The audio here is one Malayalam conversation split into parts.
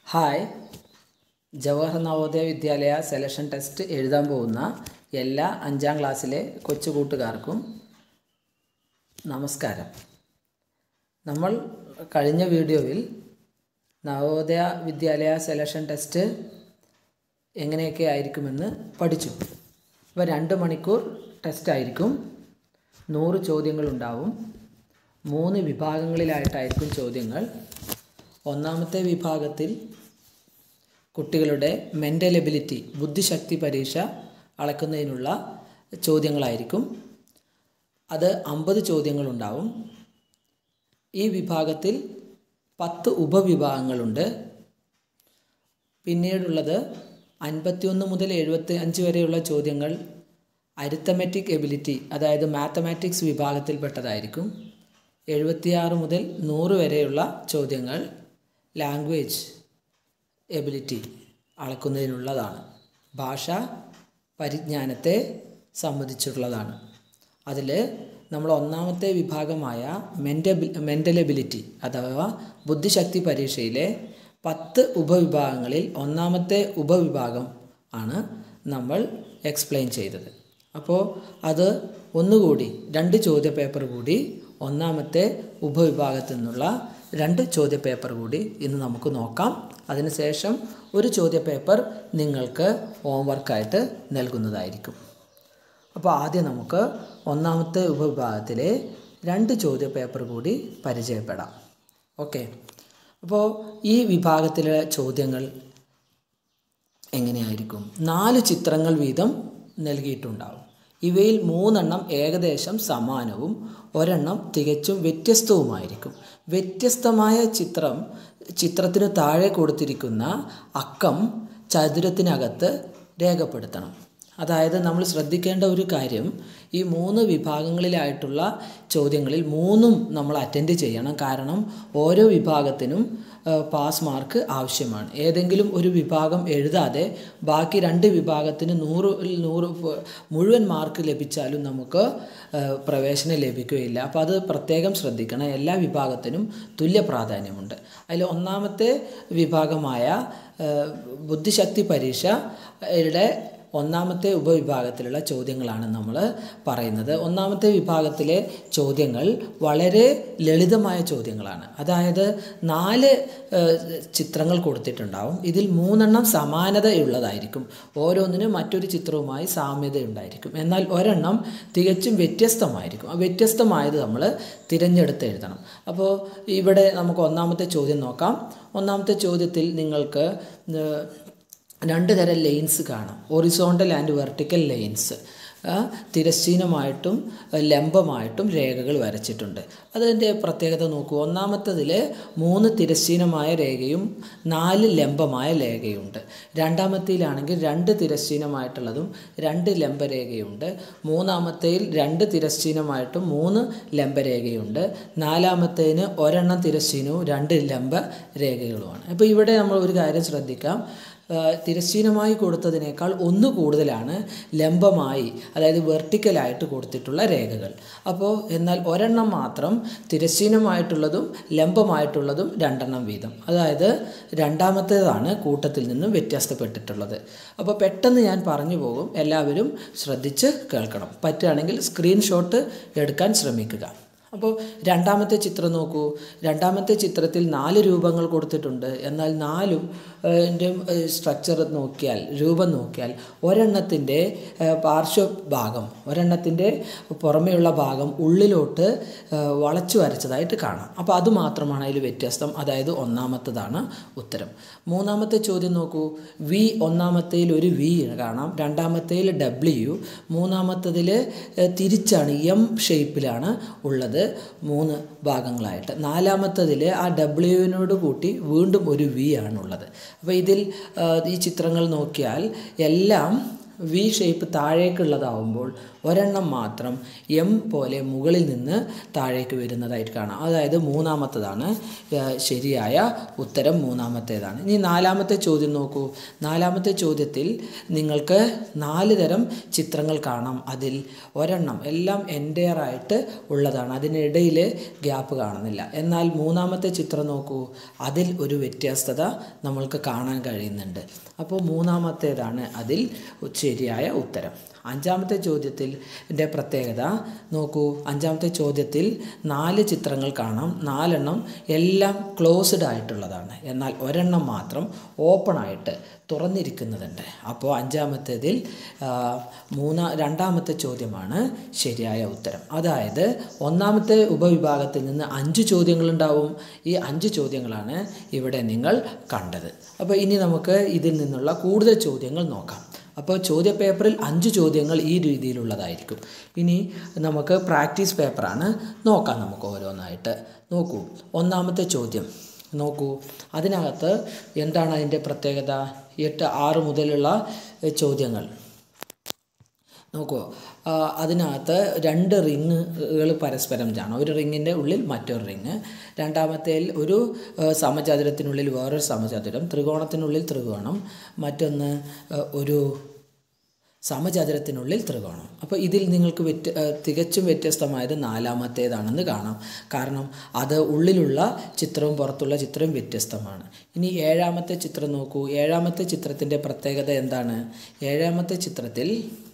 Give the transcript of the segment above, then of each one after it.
ഹായ് ജവഹർ നവോദയ വിദ്യാലയ സെലക്ഷൻ ടെസ്റ്റ് എഴുതാൻ പോകുന്ന എല്ലാ അഞ്ചാം ക്ലാസ്സിലെ കൊച്ചു കൂട്ടുകാർക്കും നമസ്കാരം നമ്മൾ കഴിഞ്ഞ വീഡിയോയിൽ നവോദയ വിദ്യാലയ സെലക്ഷൻ ടെസ്റ്റ് എങ്ങനെയൊക്കെ ആയിരിക്കുമെന്ന് പഠിച്ചു അപ്പോൾ രണ്ട് മണിക്കൂർ ടെസ്റ്റ് ആയിരിക്കും നൂറ് ചോദ്യങ്ങളുണ്ടാവും മൂന്ന് വിഭാഗങ്ങളിലായിട്ടായിരിക്കും ചോദ്യങ്ങൾ ഒന്നാമത്തെ വിഭാഗത്തിൽ കുട്ടികളുടെ മെൻ്റൽ എബിലിറ്റി ബുദ്ധിശക്തി പരീക്ഷ അളക്കുന്നതിനുള്ള ചോദ്യങ്ങളായിരിക്കും അത് അമ്പത് ചോദ്യങ്ങളുണ്ടാവും ഈ വിഭാഗത്തിൽ പത്ത് ഉപവിഭാഗങ്ങളുണ്ട് പിന്നീടുള്ളത് അൻപത്തിയൊന്ന് മുതൽ എഴുപത്തി അഞ്ച് വരെയുള്ള ചോദ്യങ്ങൾ അരിത്തമെറ്റിക് എബിലിറ്റി അതായത് മാത്തമാറ്റിക്സ് വിഭാഗത്തിൽപ്പെട്ടതായിരിക്കും എഴുപത്തിയാറ് മുതൽ നൂറ് വരെയുള്ള ചോദ്യങ്ങൾ ലാംഗ്വേജ് എബിലിറ്റി അളക്കുന്നതിനുള്ളതാണ് ഭാഷ പരിജ്ഞാനത്തെ സംബന്ധിച്ചിട്ടുള്ളതാണ് അതിൽ നമ്മൾ ഒന്നാമത്തെ വിഭാഗമായ മെൻ്റബി മെൻ്റൽ എബിലിറ്റി അഥവാ ബുദ്ധിശക്തി പരീക്ഷയിലെ പത്ത് ഉപവിഭാഗങ്ങളിൽ ഒന്നാമത്തെ ഉപവിഭാഗം ആണ് നമ്മൾ എക്സ്പ്ലെയിൻ ചെയ്തത് അപ്പോൾ അത് ഒന്നുകൂടി രണ്ട് ചോദ്യ പേപ്പർ കൂടി ഒന്നാമത്തെ ഉപവിഭാഗത്തിൽ നിന്നുള്ള രണ്ട് ചോദ്യ പേപ്പർ കൂടി ഇന്ന് നമുക്ക് നോക്കാം അതിനുശേഷം ഒരു ചോദ്യ പേപ്പർ നിങ്ങൾക്ക് ഹോംവർക്കായിട്ട് നൽകുന്നതായിരിക്കും അപ്പോൾ ആദ്യം നമുക്ക് ഒന്നാമത്തെ ഉപവിഭാഗത്തിലെ രണ്ട് ചോദ്യ പേപ്പർ കൂടി പരിചയപ്പെടാം ഓക്കെ അപ്പോൾ ഈ വിഭാഗത്തിലെ ചോദ്യങ്ങൾ എങ്ങനെയായിരിക്കും നാല് ചിത്രങ്ങൾ വീതം നൽകിയിട്ടുണ്ടാവും ഇവയിൽ മൂന്നെണ്ണം ഏകദേശം സമാനവും ഒരെണ്ണം തികച്ചും വ്യത്യസ്തവുമായിരിക്കും വ്യത്യസ്തമായ ചിത്രം ചിത്രത്തിന് താഴെ കൊടുത്തിരിക്കുന്ന അക്കം ചതുരത്തിനകത്ത് രേഖപ്പെടുത്തണം അതായത് നമ്മൾ ശ്രദ്ധിക്കേണ്ട ഒരു കാര്യം ഈ മൂന്ന് വിഭാഗങ്ങളിലായിട്ടുള്ള ചോദ്യങ്ങളിൽ മൂന്നും നമ്മൾ അറ്റൻഡ് ചെയ്യണം കാരണം ഓരോ വിഭാഗത്തിനും പാസ് മാർക്ക് ആവശ്യമാണ് ഏതെങ്കിലും ഒരു വിഭാഗം എഴുതാതെ ബാക്കി രണ്ട് വിഭാഗത്തിന് നൂറ് നൂറ് മുഴുവൻ മാർക്ക് ലഭിച്ചാലും നമുക്ക് പ്രവേശനം ലഭിക്കുകയില്ല അപ്പോൾ അത് പ്രത്യേകം ശ്രദ്ധിക്കണം എല്ലാ വിഭാഗത്തിനും തുല്യ പ്രാധാന്യമുണ്ട് അതിൽ ഒന്നാമത്തെ വിഭാഗമായ ബുദ്ധിശക്തി പരീക്ഷയുടെ ഒന്നാമത്തെ ഉപവിഭാഗത്തിലുള്ള ചോദ്യങ്ങളാണ് നമ്മൾ പറയുന്നത് ഒന്നാമത്തെ വിഭാഗത്തിലെ ചോദ്യങ്ങൾ വളരെ ലളിതമായ ചോദ്യങ്ങളാണ് അതായത് നാല് ചിത്രങ്ങൾ കൊടുത്തിട്ടുണ്ടാവും ഇതിൽ മൂന്നെണ്ണം സമാനതയുള്ളതായിരിക്കും ഓരോന്നിനും മറ്റൊരു ചിത്രവുമായി സാമ്യത ഉണ്ടായിരിക്കും എന്നാൽ ഒരെണ്ണം തികച്ചും വ്യത്യസ്തമായിരിക്കും ആ വ്യത്യസ്തമായത് നമ്മൾ തിരഞ്ഞെടുത്ത് എഴുതണം അപ്പോൾ ഇവിടെ നമുക്ക് ഒന്നാമത്തെ ചോദ്യം നോക്കാം ഒന്നാമത്തെ ചോദ്യത്തിൽ നിങ്ങൾക്ക് രണ്ട് തരം ലൈൻസ് കാണാം ഒറിസോണ്ടൽ ആൻഡ് വെർട്ടിക്കൽ ലൈൻസ് തിരശ്ചീനമായിട്ടും ലംബമായിട്ടും രേഖകൾ വരച്ചിട്ടുണ്ട് അതിൻ്റെ പ്രത്യേകത നോക്കൂ ഒന്നാമത്തതിൽ മൂന്ന് തിരശ്ചീനമായ രേഖയും നാല് ലംബമായ രേഖയുണ്ട് രണ്ടാമത്തേലാണെങ്കിൽ രണ്ട് തിരശ്ചീനമായിട്ടുള്ളതും രണ്ട് ലംബരേഖയുണ്ട് മൂന്നാമത്തേൽ രണ്ട് തിരശ്ചീനമായിട്ടും മൂന്ന് ലംബരേഖയുണ്ട് നാലാമത്തേന് ഒരെണ്ണം തിരശ്ചീനവും രണ്ട് ലംബ രേഖകളുമാണ് അപ്പോൾ ഇവിടെ നമ്മൾ ഒരു കാര്യം ശ്രദ്ധിക്കാം തിരശ്ചീനമായി കൊടുത്തതിനേക്കാൾ ഒന്ന് കൂടുതലാണ് ലംബമായി അതായത് വെർട്ടിക്കലായിട്ട് കൊടുത്തിട്ടുള്ള രേഖകൾ അപ്പോൾ എന്നാൽ ഒരെണ്ണം മാത്രം തിരശ്ചീനമായിട്ടുള്ളതും ലംബമായിട്ടുള്ളതും രണ്ടെണ്ണം വീതം അതായത് രണ്ടാമത്തേതാണ് കൂട്ടത്തിൽ നിന്നും വ്യത്യാസപ്പെട്ടിട്ടുള്ളത് അപ്പോൾ പെട്ടെന്ന് ഞാൻ പറഞ്ഞു പോകും എല്ലാവരും ശ്രദ്ധിച്ച് കേൾക്കണം പറ്റുകയാണെങ്കിൽ സ്ക്രീൻഷോട്ട് എടുക്കാൻ ശ്രമിക്കുക അപ്പോൾ രണ്ടാമത്തെ ചിത്രം നോക്കൂ രണ്ടാമത്തെ ചിത്രത്തിൽ നാല് രൂപങ്ങൾ കൊടുത്തിട്ടുണ്ട് എന്നാൽ നാലും എൻ്റെ സ്ട്രക്ചർ നോക്കിയാൽ രൂപം നോക്കിയാൽ ഒരെണ്ണത്തിൻ്റെ പാർശ്വഭാഗം ഒരെണ്ണത്തിൻ്റെ പുറമേയുള്ള ഭാഗം ഉള്ളിലോട്ട് വളച്ചു വരച്ചതായിട്ട് കാണാം അപ്പോൾ അത് മാത്രമാണ് അതിൽ വ്യത്യസ്തം അതായത് ഒന്നാമത്തതാണ് ഉത്തരം മൂന്നാമത്തെ ചോദ്യം നോക്കൂ വി ഒന്നാമത്തേൽ ഒരു വി കാണാം രണ്ടാമത്തേൽ ഡബ്ല്യു മൂന്നാമത്തതിൽ തിരിച്ചാണ് എം ഷേപ്പിലാണ് ഉള്ളത് മൂന്ന് ഭാഗങ്ങളായിട്ട് നാലാമത്തതിൽ ആ ഡബ്ല്യുവിനോട് കൂട്ടി വീണ്ടും ഒരു വി ആണുള്ളത് അപ്പോൾ ഇതിൽ ഈ ചിത്രങ്ങൾ നോക്കിയാൽ എല്ലാം വി ഷേപ്പ് താഴേക്കുള്ളതാവുമ്പോൾ ഒരെണ്ണം മാത്രം എം പോലെ മുകളിൽ നിന്ന് താഴേക്ക് വരുന്നതായിട്ട് കാണാം അതായത് മൂന്നാമത്തതാണ് ആ, ശരിയായ ഉത്തരം മൂന്നാമത്തേതാണ് ഇനി നാലാമത്തെ ചോദ്യം നോക്കൂ നാലാമത്തെ ചോദ്യത്തിൽ നിങ്ങൾക്ക് നാല് തരം ചിത്രങ്ങൾ കാണാം അതിൽ ഒരെണ്ണം എല്ലാം എൻറ്റയർ ആയിട്ട് ഉള്ളതാണ് അതിനിടയിൽ ഗ്യാപ്പ് കാണുന്നില്ല എന്നാൽ മൂന്നാമത്തെ ചിത്രം നോക്കൂ അതിൽ ഒരു വ്യത്യസ്തത നമ്മൾക്ക് കാണാൻ കഴിയുന്നുണ്ട് അപ്പോൾ മൂന്നാമത്തേതാണ് അതിൽ ശരിയായ ഉത്തരം അഞ്ചാമത്തെ ചോദ്യത്തിൽ ൻ്റെ പ്രത്യേകത നോക്കൂ അഞ്ചാമത്തെ ചോദ്യത്തിൽ നാല് ചിത്രങ്ങൾ കാണാം നാലെണ്ണം എല്ലാം ക്ലോസ്ഡ് ആയിട്ടുള്ളതാണ് എന്നാൽ ഒരെണ്ണം മാത്രം ഓപ്പൺ ആയിട്ട് തുറന്നിരിക്കുന്നതുണ്ട് അപ്പോൾ അഞ്ചാമത്തേതിൽ ആ, മൂന്നാ രണ്ടാമത്തെ ചോദ്യമാണ് ശരിയായ ഉത്തരം അതായത് ഒന്നാമത്തെ ഉപവിഭാഗത്തിൽ നിന്ന് അഞ്ച് ചോദ്യങ്ങളുണ്ടാവും ഈ അഞ്ച് ചോദ്യങ്ങളാണ് ഇവിടെ നിങ്ങൾ കണ്ടത് അപ്പോൾ ഇനി നമുക്ക് ഇതിൽ നിന്നുള്ള കൂടുതൽ ചോദ്യങ്ങൾ നോക്കാം അപ്പോൾ ചോദ്യ പേപ്പറിൽ അഞ്ച് ചോദ്യങ്ങൾ ഈ രീതിയിലുള്ളതായിരിക്കും ഇനി നമുക്ക് പ്രാക്ടീസ് പേപ്പറാണ് നോക്കാം നമുക്ക് ഓരോന്നായിട്ട് നോക്കൂ ഒന്നാമത്തെ ചോദ്യം നോക്കൂ അതിനകത്ത് എന്താണ് അതിൻ്റെ പ്രത്യേകത എട്ട് ആറ് മുതലുള്ള എ, ചോദ്യങ്ങൾ നോക്കൂ ആ, അതിനകത്ത് രണ്ട് റിങ്ങുകൾ പരസ്പരം ചാണ് ഒരു റിങ്ങിൻ്റെ ഉള്ളിൽ മറ്റൊരു റിങ് രണ്ടാമത്തേൽ ഒരു ആ, സമചതുരത്തിനുള്ളിൽ വേറൊരു സമചതുരം ത്രികോണത്തിനുള്ളിൽ ത്രികോണം മറ്റൊന്ന് ആ, ഒരു സമചതുരത്തിനുള്ളിൽ ത്രികോണം അപ്പോൾ ഇതിൽ നിങ്ങൾക്ക് വ്യത്യ ആ, തികച്ചും വ്യത്യസ്തമായത് നാലാമത്തേതാണെന്ന് കാണാം കാരണം അത് ഉള്ളിലുള്ള ചിത്രവും പുറത്തുള്ള ചിത്രവും വ്യത്യസ്തമാണ് ഇനി ഏഴാമത്തെ ചിത്രം നോക്കൂ ഏഴാമത്തെ ചിത്രത്തിൻ്റെ പ്രത്യേകത എന്താണ് ഏഴാമത്തെ ചിത്രത്തിൽ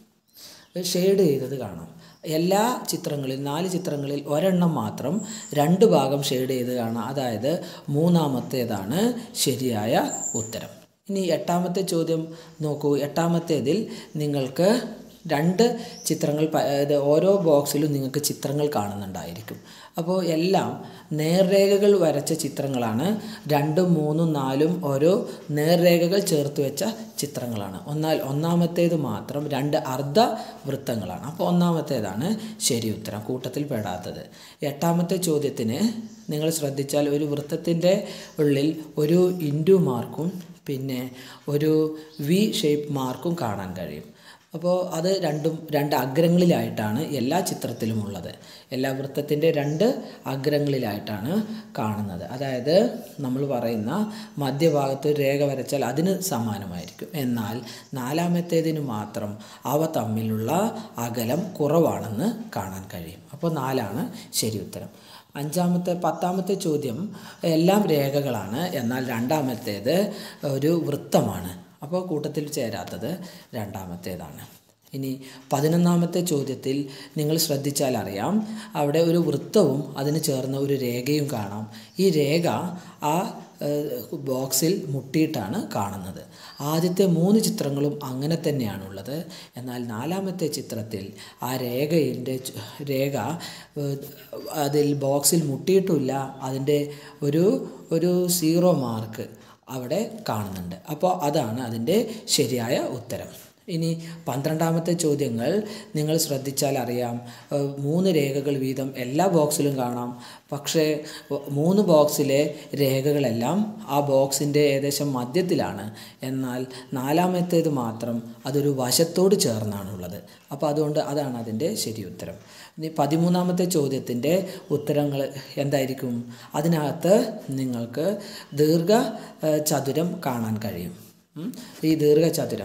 ഷെയ്ഡ് ചെയ്തത് കാണാം എല്ലാ ചിത്രങ്ങളിൽ നാല് ചിത്രങ്ങളിൽ ഒരെണ്ണം മാത്രം രണ്ട് ഭാഗം ഷെയ്ഡ് ചെയ്ത് കാണാം അതായത് മൂന്നാമത്തേതാണ് ശരിയായ ഉത്തരം ഇനി എട്ടാമത്തെ ചോദ്യം നോക്കൂ എട്ടാമത്തേതിൽ നിങ്ങൾക്ക് രണ്ട് ചിത്രങ്ങൾ പ- ഇത് ഓരോ ബോക്സിലും നിങ്ങൾക്ക് ചിത്രങ്ങൾ കാണുന്നുണ്ടായിരിക്കും അപ്പോൾ എല്ലാം നേർരേഖകൾ വരച്ച ചിത്രങ്ങളാണ് രണ്ടും മൂന്നും നാലും ഓരോ നേർരേഖകൾ ചേർത്ത് വെച്ച ചിത്രങ്ങളാണ് എന്നാൽ ഒന്നാമത്തേത് മാത്രം രണ്ട് അർദ്ധ വൃത്തങ്ങളാണ് അപ്പോൾ ഒന്നാമത്തേതാണ് ശരി ഉത്തരം കൂട്ടത്തിൽ പെടാത്തത് എട്ടാമത്തെ ചോദ്യത്തിന് നിങ്ങൾ ശ്രദ്ധിച്ചാൽ ഒരു വൃത്തത്തിൻ്റെ ഉള്ളിൽ ഒരു ഇൻഡു മാർക്കും പിന്നെ ഒരു വി ഷേപ്പ് മാർക്കും കാണാൻ കഴിയും അപ്പോൾ അത് രണ്ടും രണ്ട് അഗ്രങ്ങളിലായിട്ടാണ് എല്ലാ ചിത്രത്തിലും ഉള്ളത് എല്ലാ വൃത്തത്തിൻ്റെ രണ്ട് അഗ്രങ്ങളിലായിട്ടാണ് കാണുന്നത് അതായത് നമ്മൾ പറയുന്ന മധ്യഭാഗത്ത് ഒരു രേഖ വരച്ചാൽ അതിന് സമാനമായിരിക്കും എന്നാൽ നാലാമത്തേതിന് മാത്രം അവ തമ്മിലുള്ള അകലം കുറവാണെന്ന് കാണാൻ കഴിയും അപ്പോൾ നാലാണ് ശരി ഉത്തരം അഞ്ചാമത്തെ പത്താമത്തെ ചോദ്യം എല്ലാം രേഖകളാണ് എന്നാൽ രണ്ടാമത്തേത് ഒരു വൃത്തമാണ് അപ്പോൾ കൂട്ടത്തിൽ ചേരാത്തത് രണ്ടാമത്തേതാണ് ഇനി പതിനൊന്നാമത്തെ ചോദ്യത്തിൽ നിങ്ങൾ ശ്രദ്ധിച്ചാൽ അറിയാം അവിടെ ഒരു വൃത്തവും അതിന് ചേർന്ന ഒരു രേഖയും കാണാം ഈ രേഖ ആ ഏഹ്, ബോക്സിൽ മുട്ടിയിട്ടാണ് കാണുന്നത് ആദ്യത്തെ മൂന്ന് ചിത്രങ്ങളും അങ്ങനെ തന്നെയാണുള്ളത് എന്നാൽ നാലാമത്തെ ചിത്രത്തിൽ ആ രേഖയുടെ ചു- രേഖ ഏഹ്, അതിൽ ബോക്സിൽ മുട്ടിയിട്ടുമില്ല അതിൻ്റെ ഒരു ഒരു സീറോ മാർക്ക് അവിടെ കാണുന്നുണ്ട് അപ്പോൾ അതാണ് അതിൻ്റെ ശരിയായ ഉത്തരം ഇനി പന്ത്രണ്ടാമത്തെ ചോദ്യങ്ങൾ നിങ്ങൾ ശ്രദ്ധിച്ചാൽ അറിയാം ഏഹ് മൂന്ന് രേഖകൾ വീതം എല്ലാ ബോക്സിലും കാണാം പക്ഷേ ഒ- മൂന്ന് ബോക്സിലെ രേഖകളെല്ലാം ആ ബോക്സിൻ്റെ ഏകദേശം മധ്യത്തിലാണ് എന്നാൽ നാലാമത്തേത് മാത്രം അതൊരു വശത്തോട് ചേർന്നാണുള്ളത് അപ്പോൾ അതുകൊണ്ട് അതാണ് അതിൻ്റെ ശരി ഉത്തരം ഇനി പതിമൂന്നാമത്തെ ചോദ്യത്തിൻ്റെ ഉത്തരങ്ങൾ എന്തായിരിക്കും അതിനകത്ത് നിങ്ങൾക്ക് ദീർഘ ഏഹ്, ചതുരം കാണാൻ കഴിയും ഉം. ഈ ദീർഘചതുരം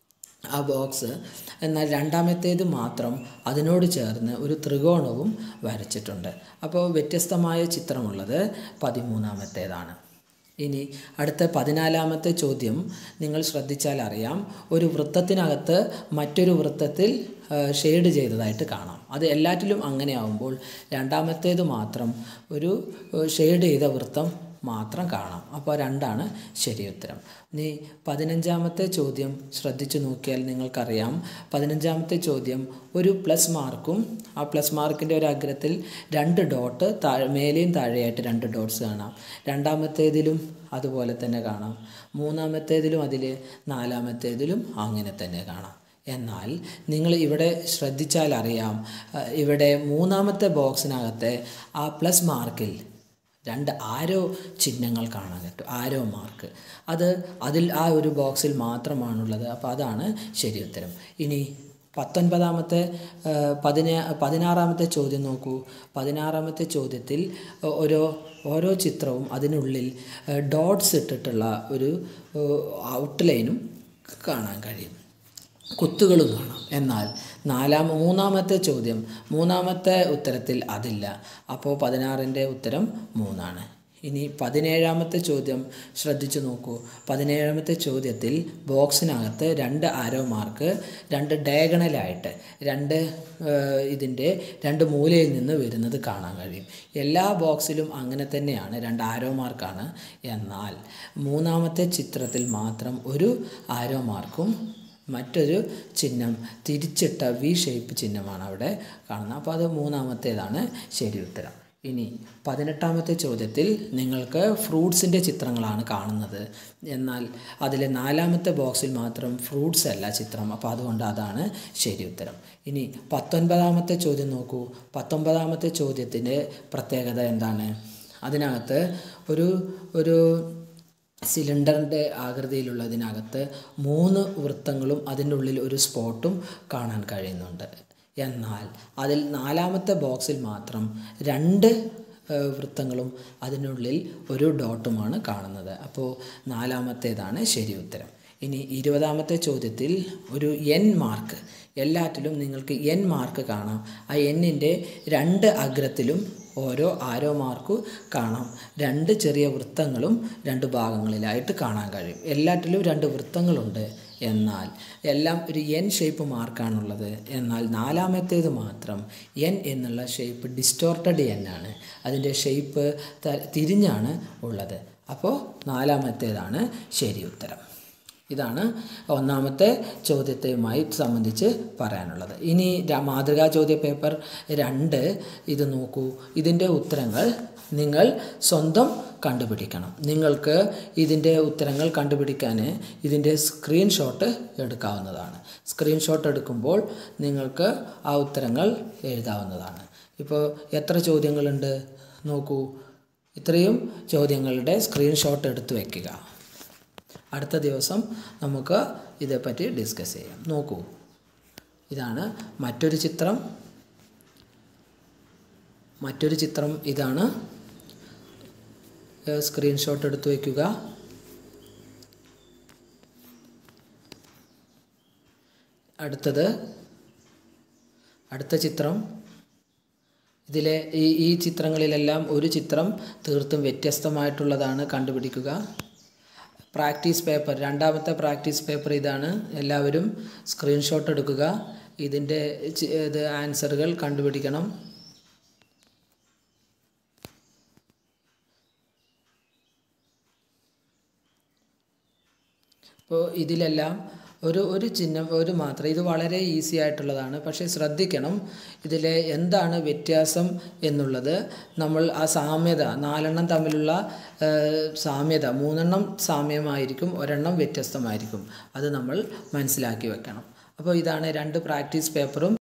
ആ ബോക്സ് എന്നാൽ രണ്ടാമത്തേത് മാത്രം അതിനോട് ചേർന്ന് ഒരു ത്രികോണവും വരച്ചിട്ടുണ്ട് അപ്പോൾ വ്യത്യസ്തമായ ചിത്രമുള്ളത് പതിമൂന്നാമത്തേതാണ് ഇനി അടുത്ത പതിനാലാമത്തെ ചോദ്യം നിങ്ങൾ ശ്രദ്ധിച്ചാൽ അറിയാം ഒരു വൃത്തത്തിനകത്ത് മറ്റൊരു വൃത്തത്തിൽ ഷെയ്ഡ് ചെയ്തതായിട്ട് കാണാം അത് എല്ലാറ്റിലും അങ്ങനെ ആവുമ്പോൾ രണ്ടാമത്തേത് മാത്രം ഒരു ഷെയ്ഡ് ചെയ്ത വൃത്തം മാത്രം കാണാം അപ്പോൾ രണ്ടാണ് ശരി ഉത്തരം ഇനി പതിനഞ്ചാമത്തെ ചോദ്യം ശ്രദ്ധിച്ചു നോക്കിയാൽ നിങ്ങൾക്കറിയാം പതിനഞ്ചാമത്തെ ചോദ്യം ഒരു പ്ലസ് മാർക്കും ആ പ്ലസ് മാർക്കിൻ്റെ ഒരു അഗ്രത്തിൽ രണ്ട് ഡോട്ട് താഴെ മേലെയും താഴെയായിട്ട് രണ്ട് ഡോട്ട്സ് കാണാം രണ്ടാമത്തേതിലും അതുപോലെ തന്നെ കാണാം മൂന്നാമത്തേതിലും അതിൽ നാലാമത്തേതിലും അങ്ങനെ തന്നെ കാണാം എന്നാൽ നിങ്ങൾ ഇവിടെ ശ്രദ്ധിച്ചാൽ അറിയാം അഹ് ഇവിടെ മൂന്നാമത്തെ ബോക്സിനകത്തെ ആ പ്ലസ് മാർക്കിൽ രണ്ട് ആരോ ചിഹ്നങ്ങൾ കാണാൻ പറ്റും ആരോ മാർക്ക് അത് അതിൽ ആ ഒരു ബോക്സിൽ മാത്രമാണുള്ളത് അപ്പോൾ അതാണ് ശരി ഉത്തരം ഇനി പത്തൊൻപതാമത്തെ ആ, പതിന പതിനാറാമത്തെ ചോദ്യം നോക്കൂ പതിനാറാമത്തെ ചോദ്യത്തിൽ ഓരോ ഓരോ ചിത്രവും അതിനുള്ളിൽ ഡോട്ട്സ് ഇട്ടിട്ടുള്ള ഒരു ഔട്ട്ലൈനും കാണാൻ കഴിയും കുത്തുകളും കാണാം എന്നാൽ നാലാം മൂന്നാമത്തെ ചോദ്യം മൂന്നാമത്തെ ഉത്തരത്തിൽ അതില്ല അപ്പോൾ പതിനാറിൻ്റെ ഉത്തരം മൂന്നാണ് ഇനി പതിനേഴാമത്തെ ചോദ്യം ശ്രദ്ധിച്ചു നോക്കൂ പതിനേഴാമത്തെ ചോദ്യത്തിൽ ബോക്സിനകത്ത് രണ്ട് ആരോ മാർക്ക് രണ്ട് ഡയഗണലായിട്ട് രണ്ട് ഏഹ്, ഇതിൻ്റെ രണ്ട് മൂലയിൽ നിന്ന് വരുന്നത് കാണാൻ കഴിയും എല്ലാ ബോക്സിലും അങ്ങനെ തന്നെയാണ് രണ്ട് ആരോ മാർക്കാണ് എന്നാൽ മൂന്നാമത്തെ ചിത്രത്തിൽ മാത്രം ഒരു ആരോ മാർക്കും മറ്റൊരു ചിഹ്നം തിരിച്ചിട്ട വി ഷേപ്പ് ചിഹ്നമാണ് അവിടെ കാണുന്നത് അപ്പോൾ അത് മൂന്നാമത്തേതാണ് ശരി ഉത്തരം ഇനി പതിനെട്ടാമത്തെ ചോദ്യത്തിൽ നിങ്ങൾക്ക് ഫ്രൂട്ട്സിൻ്റെ ചിത്രങ്ങളാണ് കാണുന്നത് എന്നാൽ അതിലെ നാലാമത്തെ ബോക്സിൽ മാത്രം ഫ്രൂട്ട്സ് അല്ല ചിത്രം അപ്പോൾ അതുകൊണ്ട് അതാണ് ശരി ഉത്തരം ഇനി പത്തൊൻപതാമത്തെ ചോദ്യം നോക്കൂ പത്തൊമ്പതാമത്തെ ചോദ്യത്തിൻ്റെ പ്രത്യേകത എന്താണ് അതിനകത്ത് ഒരു ഒരു സിലിണ്ടറിൻ്റെ ആകൃതിയിലുള്ളതിനകത്ത് മൂന്ന് വൃത്തങ്ങളും അതിൻ്റെ ഉള്ളിൽ ഒരു സ്പോട്ടും കാണാൻ കഴിയുന്നുണ്ട് എന്നാൽ അതിൽ നാലാമത്തെ ബോക്സിൽ മാത്രം രണ്ട് ഏഹ്, വൃത്തങ്ങളും അതിനുള്ളിൽ ഒരു ഡോട്ടുമാണ് കാണുന്നത് അപ്പോൾ നാലാമത്തേതാണ് ശരി ഉത്തരം ഇനി ഇരുപതാമത്തെ ചോദ്യത്തിൽ ഒരു എൻ മാർക്ക് എല്ലാറ്റിലും നിങ്ങൾക്ക് എൻ മാർക്ക് കാണാം ആ എന്നിൻ്റെ രണ്ട് അഗ്രത്തിലും ഓരോ ആരോ മാർക്ക് കാണാം രണ്ട് ചെറിയ വൃത്തങ്ങളും രണ്ട് ഭാഗങ്ങളിലായിട്ട് കാണാൻ കഴിയും എല്ലാറ്റിലും രണ്ട് വൃത്തങ്ങളുണ്ട് എന്നാൽ എല്ലാം ഒരു എൻ ഷേപ്പ് മാർക്കാണുള്ളത് എന്നാൽ നാലാമത്തേത് മാത്രം എൻ എന്നുള്ള ഷേപ്പ് ഡിസ്റ്റോർട്ടഡ് എൻ ആണ് അതിൻ്റെ ഷേപ്പ് തിരിഞ്ഞാണ് ഉള്ളത് അപ്പോൾ നാലാമത്തേതാണ് ശരി ഉത്തരം ഇതാണ് ഒന്നാമത്തെ ചോദ്യത്തെയുമായി സംബന്ധിച്ച് പറയാനുള്ളത് ഇനി ര- മാതൃകാ ചോദ്യ പേപ്പർ രണ്ട് ഇത് നോക്കൂ ഇതിൻ്റെ ഉത്തരങ്ങൾ നിങ്ങൾ സ്വന്തം കണ്ടുപിടിക്കണം നിങ്ങൾക്ക് ഇതിൻ്റെ ഉത്തരങ്ങൾ കണ്ടുപിടിക്കാൻ ഇതിൻ്റെ സ്ക്രീൻഷോട്ട് എടുക്കാവുന്നതാണ് സ്ക്രീൻഷോട്ട് എടുക്കുമ്പോൾ നിങ്ങൾക്ക് ആ ഉത്തരങ്ങൾ എഴുതാവുന്നതാണ് ഇപ്പോൾ എത്ര ചോദ്യങ്ങളുണ്ട് നോക്കൂ ഇത്രയും ചോദ്യങ്ങളുടെ സ്ക്രീൻഷോട്ട് എടുത്തു വയ്ക്കുക അടുത്ത ദിവസം നമുക്ക് ഇതേപ്പറ്റി ഡിസ്കസ് ചെയ്യാം നോക്കൂ ഇതാണ് മറ്റൊരു ചിത്രം മറ്റൊരു ചിത്രം ഇതാണ് ഏഹ് സ്ക്രീൻഷോട്ട് എടുത്തു വയ്ക്കുക അടുത്തത് അടുത്ത ചിത്രം ഇതിലെ ഈ ഈ ചിത്രങ്ങളിലെല്ലാം ഒരു ചിത്രം തീർത്തും വ്യത്യസ്തമായിട്ടുള്ളതാണ് കണ്ടുപിടിക്കുക പ്രാക്ടീസ് പേപ്പർ രണ്ടാമത്തെ പ്രാക്ടീസ് പേപ്പർ ഇതാണ് എല്ലാവരും സ്ക്രീൻഷോട്ട് എടുക്കുക ഇതിൻ്റെ ചി- ഇത് ആൻസറുകൾ കണ്ടുപിടിക്കണം അപ്പോൾ ഇതിലെല്ലാം ഒരു ഒരു ചിഹ്നം ഒരു മാത്രം ഇത് വളരെ ഈസി ആയിട്ടുള്ളതാണ് പക്ഷേ ശ്രദ്ധിക്കണം ഇതിലെ എന്താണ് വ്യത്യാസം എന്നുള്ളത് നമ്മൾ ആ സാമ്യത നാലെണ്ണം തമ്മിലുള്ള ആ, സാമ്യത മൂന്നെണ്ണം സാമ്യമായിരിക്കും ഒരെണ്ണം വ്യത്യസ്തമായിരിക്കും അത് നമ്മൾ മനസ്സിലാക്കി വെക്കണം അപ്പോൾ ഇതാണ് രണ്ട് പ്രാക്ടീസ് പേപ്പറും